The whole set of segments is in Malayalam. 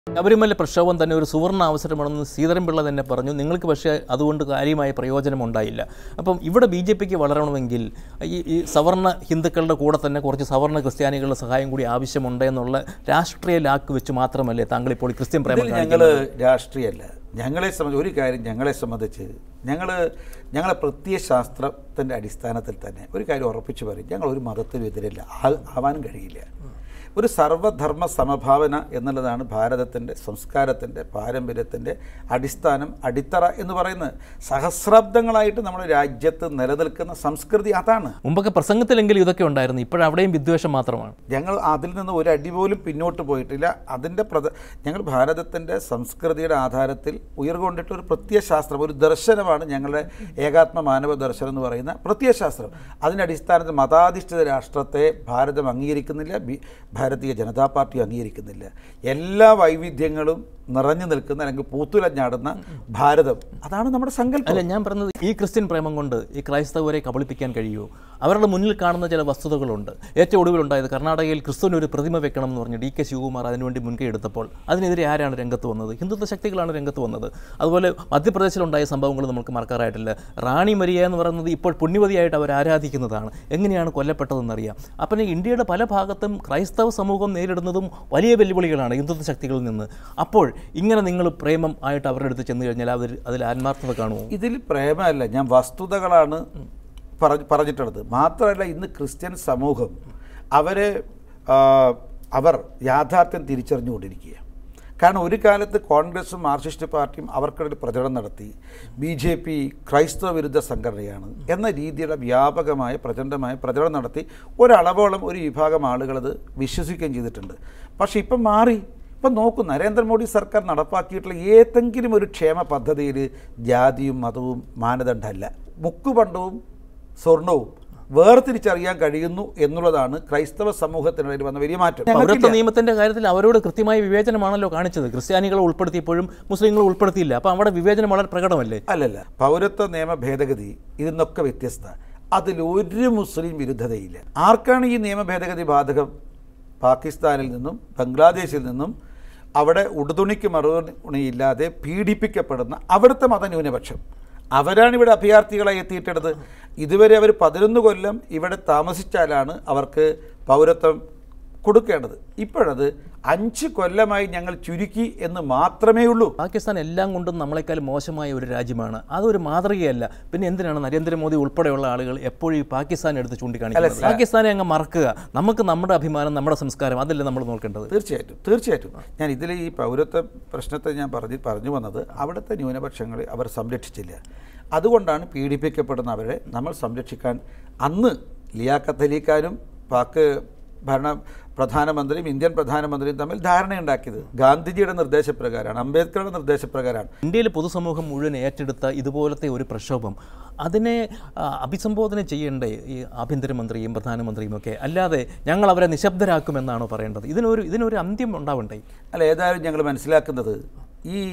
ശബരിമല പ്രക്ഷോഭം തന്നെ ഒരു സുവർണ അവസരമാണെന്ന് ശ്രീധരൻപിള്ള തന്നെ പറഞ്ഞു നിങ്ങൾക്ക് പക്ഷേ അതുകൊണ്ട് കാര്യമായ പ്രയോജനം ഉണ്ടായില്ല അപ്പം ഇവിടെ ബി ജെ പിക്ക് വളരണമെങ്കിൽ ഈ ഈ സവർണ ഹിന്ദുക്കളുടെ കൂടെ തന്നെ കുറച്ച് സവർണ ക്രിസ്ത്യാനികളുടെ സഹായം കൂടി ആവശ്യമുണ്ട് എന്നുള്ള രാഷ്ട്രീയ ലാക്ക് വെച്ച് മാത്രമല്ലേ താങ്കൾ ഇപ്പോൾ ഈ ക്രിസ്ത്യൻ പ്രേമം ഇതിൽ കാണിക്കുന്നത്? ഞങ്ങൾ രാഷ്ട്രീയമല്ല ഞങ്ങളെ സംബന്ധിച്ച് ഒരു കാര്യം ഞങ്ങളെ സംബന്ധിച്ച് ഞങ്ങൾ ഞങ്ങളെ പ്രത്യയശാസ്ത്രത്തിൻ്റെ അടിസ്ഥാനത്തിൽ തന്നെ ഒരു കാര്യം ഉറപ്പിച്ച് പറയും ഞങ്ങൾ ഒരു മതത്തിനും എതിരല്ല ആ- ആവാനും കഴിയില്ല ഒരു സർവധർമ്മ സമഭാവന എന്നുള്ളതാണ് ഭാരതത്തിൻ്റെ സംസ്കാരത്തിൻ്റെ പാരമ്പര്യത്തിൻ്റെ അടിസ്ഥാനം അടിത്തറ എന്ന് പറയുന്നത് സഹസ്രാബ്ദങ്ങളായിട്ട് നമ്മുടെ രാജ്യത്ത് നിലനിൽക്കുന്ന സംസ്കൃതി അതാണ് മുമ്പൊക്കെ പ്രസംഗത്തിലെങ്കിലും ഇതൊക്കെ ഉണ്ടായിരുന്നു ഇപ്പോഴവിടെയും വിദ്വേഷം മാത്രമാണ് ഞങ്ങൾ അതിൽ നിന്ന് ഒരു അടി പോലും പിന്നോട്ട് പോയിട്ടില്ല അതിൻ്റെ പ്രധ ഞങ്ങൾ ഭാരതത്തിൻ്റെ സംസ്കൃതിയുടെ ആധാരത്തിൽ ഉയർകൊണ്ടിട്ട് ഒരു പ്രത്യയശാസ്ത്രം ഒരു ദർശനമാണ് ഞങ്ങളുടെ ഏകാത്മ മാനവ ദർശനം എന്ന് പറയുന്ന പ്രത്യയശാസ്ത്രം അതിൻ്റെ അടിസ്ഥാനത്തിൽ മതാധിഷ്ഠിത രാഷ്ട്രത്തെ ഭാരതം അംഗീകരിക്കുന്നില്ല ബി- ഭാരതീയ ജനതാ പാർട്ടി അംഗീകരിക്കുന്നില്ല എല്ലാ വൈവിധ്യങ്ങളും നിറഞ്ഞു നിൽക്കുന്ന അല്ലെങ്കിൽ പൂത്തുലഞ്ഞാടുന്ന ഭാരതം അതാണ് നമ്മുടെ സങ്കല്പം അല്ല ഞാൻ പറഞ്ഞത് ഈ ക്രിസ്ത്യൻ പ്രേമം കൊണ്ട് ഈ ക്രൈസ്തവരെ കബളിപ്പിക്കാൻ കഴിയുമോ അവരുടെ മുന്നിൽ കാണുന്ന ചില വസ്തുതകളുണ്ട് ഏറ്റവും ഒടുവിലുണ്ടായത് കർണാടകയിൽ ക്രിസ്തുവിന് ഒരു പ്രതിമ വെക്കണം എന്ന് പറഞ്ഞ് ഡി കെ ശിവകുമാർ അതിനുവേണ്ടി മുൻകൈ എടുത്തപ്പോൾ അതിനെതിരെ ആരാണ് രംഗത്ത് വന്നത് ഹിന്ദുത്വ ശക്തികളാണ് രംഗത്ത് വന്നത് അതുപോലെ മധ്യപ്രദേശിലുണ്ടായ സംഭവങ്ങൾ നമുക്ക് മറക്കാറായിട്ടില്ല റാണി മരിയ എന്ന് പറയുന്നത് ഇപ്പോൾ പുണ്യവതിയായിട്ട് അവർ ആരാധിക്കുന്നതാണ് എങ്ങനെയാണ് കൊല്ലപ്പെട്ടതെന്നറിയാം അപ്പം ഇന്ത്യയുടെ പല ഭാഗത്തും ക്രൈസ്തവ സമൂഹം നേരിടുന്നതും വലിയ വെല്ലുവിളികളാണ് ഹിന്ദുത്വ ശക്തികളിൽ നിന്ന് അപ്പോൾ ഇങ്ങനെ നിങ്ങൾ പ്രേമം ആയിട്ട് അവരുടെ അടുത്ത് ചെന്ന് കഴിഞ്ഞാൽ അവർ അതിൽ ആത്മാർത്ഥത കാണുമോ ഇതിൽ പ്രേമമല്ല ഞാൻ വസ്തുതകളാണ് പറഞ്ഞ പറഞ്ഞിട്ടുള്ളത് മാത്രമല്ല ഇന്ന് ക്രിസ്ത്യൻ സമൂഹം അവരെ ആ, അവർ യാഥാർത്ഥ്യം തിരിച്ചറിഞ്ഞുകൊണ്ടിരിക്കുക കാരണം ഒരു കാലത്ത് കോൺഗ്രസും മാർക്സിസ്റ്റ് പാർട്ടിയും അവർക്കിടയിൽ പ്രചരണം നടത്തി ബി ജെ പി ക്രൈസ്തവ വിരുദ്ധ സംഘടനയാണ് എന്ന രീതിയിലുള്ള വ്യാപകമായ പ്രചണ്ഡമായ പ്രചരണം നടത്തി ഒരളവോളം ഒരു വിഭാഗം ആളുകളത് വിശ്വസിക്കുകയും ചെയ്തിട്ടുണ്ട് പക്ഷേ ഇപ്പം മാറി ഇപ്പം നോക്കൂ നരേന്ദ്രമോദി സർക്കാർ നടപ്പാക്കിയിട്ടുള്ള ഏതെങ്കിലും ഒരു ക്ഷേമ പദ്ധതിയിൽ ജാതിയും മതവും മാനദണ്ഡമല്ല മുക്കുപണ്ടവും സ്വർണവും വേർതിരിച്ചറിയാൻ കഴിയുന്നു എന്നുള്ളതാണ് ക്രൈസ്തവ സമൂഹത്തിനിടയിൽ വന്ന വലിയ മാറ്റം പൗരത്വ ഞങ്ങൾക്കില്ല. നിയമത്തിന്റെ കാര്യത്തിൽ അവരോട് കൃത്യമായ വിവേചനമാണല്ലോ കാണിച്ചത് ക്രിസ്ത്യാനികളെ ഉൾപ്പെടുത്തിയപ്പോഴും മുസ്ലിങ്ങളെ ഉൾപ്പെടുത്തിയില്ല അപ്പോൾ അവിടെ വിവേചനം വളരെ പ്രകടമല്ലേ അല്ലല്ല പൗരത്വ നിയമ ഭേദഗതി ഇതിന്നൊക്കെ വ്യത്യസ്ത അതിൽ ഒരു മുസ്ലിം വിരുദ്ധതയില്ല ആർക്കാണ് ഈ നിയമ ഭേദഗതി ബാധകം പാകിസ്ഥാനിൽ നിന്നും ബംഗ്ലാദേശിൽ നിന്നും അവിടെ ഉടുതുണിക്ക് മറുപണിയില്ലാതെ പീഡിപ്പിക്കപ്പെടുന്ന അവിടുത്തെ മതന്യൂനപക്ഷം അവരാണ് ഇവിടെ അഭയാർത്ഥികളായി എത്തിയിട്ടുള്ളത് ഇതുവരെ അവർ പതിനൊന്ന് കൊല്ലം ഇവിടെ താമസിച്ചാലാണ് അവർക്ക് പൗരത്വം കൊടുക്കേണ്ടത് ഇപ്പോഴത് അഞ്ച് കൊല്ലമായി ഞങ്ങൾ ചുരുക്കി എന്ന് മാത്രമേ ഉള്ളൂ പാകിസ്ഥാൻ എല്ലാം കൊണ്ടും നമ്മളെക്കാൾ മോശമായ ഒരു രാജ്യമാണ് അതൊരു മാതൃകയല്ല പിന്നെ എന്തിനാണ് നരേന്ദ്രമോദി ഉൾപ്പെടെയുള്ള ആളുകൾ എപ്പോഴും ഈ പാകിസ്ഥാൻ എടുത്ത് ചൂണ്ടിക്കാണിക്കുന്നത് പാകിസ്ഥാനെ അങ്ങ് മറക്കുക നമുക്ക് നമ്മുടെ അഭിമാനം നമ്മുടെ സംസ്കാരം അതല്ലേ നമ്മൾ നോക്കേണ്ടത് തീർച്ചയായിട്ടും തീർച്ചയായിട്ടും ഞാൻ ഇതിൽ ഈ പൗരത്വ പ്രശ്നത്തെ ഞാൻ പറഞ്ഞ് പറഞ്ഞു വന്നത് അവിടുത്തെ ന്യൂനപക്ഷങ്ങളെ അവർ സംരക്ഷിച്ചില്ല അതുകൊണ്ടാണ് പീഡിപ്പിക്കപ്പെടുന്ന അവരെ നമ്മൾ സംരക്ഷിക്കാൻ അന്ന് ലിയാഖത്ത് അലി ഖാനും പാക് ഭരണ പ്രധാനമന്ത്രിയും ഇന്ത്യൻ പ്രധാനമന്ത്രിയും തമ്മിൽ ധാരണയുണ്ടാക്കിയത് ഗാന്ധിജിയുടെ നിർദ്ദേശപ്രകാരമാണ് അംബേദ്കറുടെ നിർദ്ദേശപ്രകാരമാണ് ഇന്ത്യയിലെ പൊതുസമൂഹം മുഴുവൻ ഏറ്റെടുത്ത ഇതുപോലത്തെ ഒരു പ്രക്ഷോഭം അതിനെ ആ, അഭിസംബോധന ചെയ്യേണ്ടേ ഈ ആഭ്യന്തരമന്ത്രിയും പ്രധാനമന്ത്രിയും ഒക്കെ അല്ലാതെ ഞങ്ങൾ അവരെ നിശബ്ദരാക്കുമെന്നാണോ പറയേണ്ടത് ഇതിനൊരു ഇതിനൊരു അന്ത്യം ഉണ്ടാവണ്ടേ അല്ല ഏതായാലും ഞങ്ങൾ മനസ്സിലാക്കുന്നത് ഈ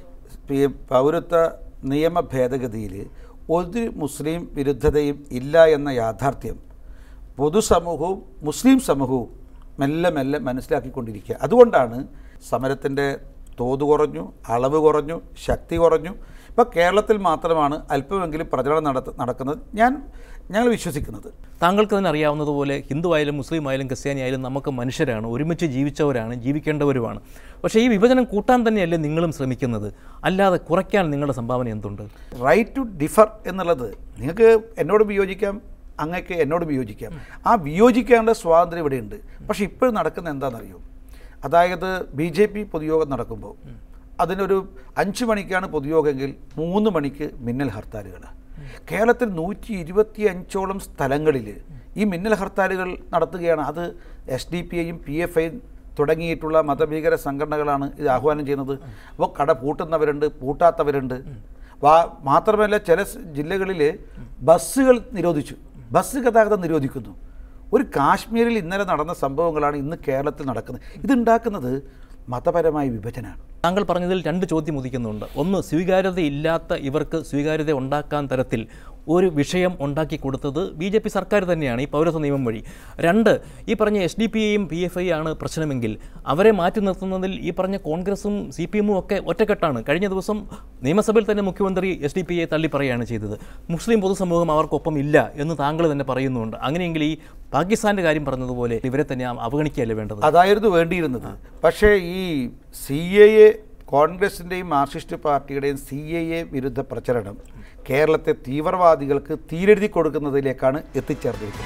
പി- പൗരത്വ നിയമ ഭേദഗതിയിൽ ഒരു മുസ്ലിം വിരുദ്ധതയും ഇല്ല എന്ന യാഥാർത്ഥ്യം പൊതുസമൂഹവും മുസ്ലിം സമൂഹവും മെല്ലെ മെല്ലെ മനസ്സിലാക്കിക്കൊണ്ടിരിക്കുക അതുകൊണ്ടാണ് സമരത്തിൻ്റെ തോത് കുറഞ്ഞു അളവ് കുറഞ്ഞു ശക്തി കുറഞ്ഞു ഇപ്പോൾ കേരളത്തിൽ മാത്രമാണ് അല്പമെങ്കിലും പ്രചരണം നടത്ത നടക്കുന്നത് ഞാൻ ഞങ്ങൾ വിശ്വസിക്കുന്നത് താങ്കൾക്ക് തന്നെ അറിയാവുന്നതുപോലെ ഹിന്ദു ആയാലും മുസ്ലിം ആയാലും ക്രിസ്ത്യാനി ആയാലും നമുക്ക് മനുഷ്യരാണ് ഒരുമിച്ച് ജീവിച്ചവരാണ് ജീവിക്കേണ്ടവരുമാണ് പക്ഷേ ഈ വിഭജനം കൂട്ടാൻ തന്നെയല്ലേ നിങ്ങളും ശ്രമിക്കുന്നത് അല്ലാതെ കുറയ്ക്കാൻ നിങ്ങളുടെ സംഭാവന എന്തുണ്ട് റൈറ്റ് ടു ഡിഫർ എന്നുള്ളത് നിങ്ങൾക്ക് എന്നോട് വിയോജിക്കാം അങ്ങക്ക് എന്നോട് വിയോജിക്കാം ആ വിയോജിക്കേണ്ട സ്വാതന്ത്ര്യം ഇവിടെയുണ്ട് പക്ഷേ ഇപ്പോഴും നടക്കുന്ന എന്താണെന്നറിയോ അതായത് ബി ജെ പി പൊതുയോഗം നടക്കുമ്പോൾ അതിനൊരു അഞ്ച് മണിക്കാണ് പൊതുയോഗമെങ്കിൽ മൂന്ന് മണിക്ക് മിന്നൽ ഹർത്താലുകൾ കേരളത്തിൽ നൂറ്റി ഇരുപത്തി അഞ്ചോളം സ്ഥലങ്ങളിൽ ഈ മിന്നൽ ഹർത്താലുകൾ നടത്തുകയാണ് അത് എസ് ഡി പി ഐയും പി എഫ് ഐയും തുടങ്ങിയിട്ടുള്ള മതഭീകര സംഘടനകളാണ് ഇത് ആഹ്വാനം ചെയ്യുന്നത് അപ്പോൾ കട പൂട്ടുന്നവരുണ്ട് പൂട്ടാത്തവരുണ്ട് വാ മാത്രമല്ല ചില സ് ജില്ലകളിൽ ബസ്സുകൾ നിരോധിച്ചു ബസ് ഗതാഗതം നിരോധിക്കുന്നു ഒരു കാശ്മീരിൽ ഇന്നലെ നടന്ന സംഭവങ്ങളാണ് ഇന്ന് കേരളത്തിൽ നടക്കുന്നത് ഇതുണ്ടാക്കുന്നത് മതപരമായ വിഭജനമാണ് താങ്കൾ പറഞ്ഞതിൽ രണ്ട് ചോദ്യം ഉദിക്കുന്നുണ്ട് ഒന്ന് സ്വീകാര്യതയില്ലാത്ത ഇവർക്ക് സ്വീകാര്യത ഉണ്ടാക്കാൻ തരത്തിൽ ഒരു വിഷയം ഉണ്ടാക്കി കൊടുത്തത് ബി ജെ പി സർക്കാർ തന്നെയാണ് ഈ പൗരത്വ നിയമം വഴി രണ്ട് ഈ പറഞ്ഞ എസ് ഡി പി ഐയും പി എഫ് ഐ ആണ് പ്രശ്നമെങ്കിൽ അവരെ മാറ്റി നിർത്തുന്നതിൽ ഈ പറഞ്ഞ കോൺഗ്രസും സി പി എമ്മും ഒക്കെ ഒറ്റക്കെട്ടാണ് കഴിഞ്ഞ ദിവസം നിയമസഭയിൽ തന്നെ മുഖ്യമന്ത്രി എസ് ഡി പി ഐ തള്ളി പറയുകയാണ് ചെയ്തത് മുസ്ലിം പൊതുസമൂഹം അവർക്കൊപ്പം ഇല്ല എന്ന് താങ്കൾ തന്നെ പറയുന്നുണ്ട് അങ്ങനെയെങ്കിൽ ഈ പാകിസ്ഥാന്റെ കാര്യം പറഞ്ഞതുപോലെ ഇവരെ തന്നെ അവഗണിക്കുകയല്ലേ വേണ്ടത് അതായിരുന്നു വേണ്ടിയിരുന്നത് പക്ഷേ ഈ സി എ എ കോൺഗ്രസിൻ്റെയും മാർക്സിസ്റ്റ് പാർട്ടിയുടെയും സി എ എ വിരുദ്ധ പ്രചരണം കേരളത്തെ തീവ്രവാദികൾക്ക് തീരെഴുതി കൊടുക്കുന്നതിലേക്കാണ് എത്തിച്ചേർന്നിരിക്കുന്നത്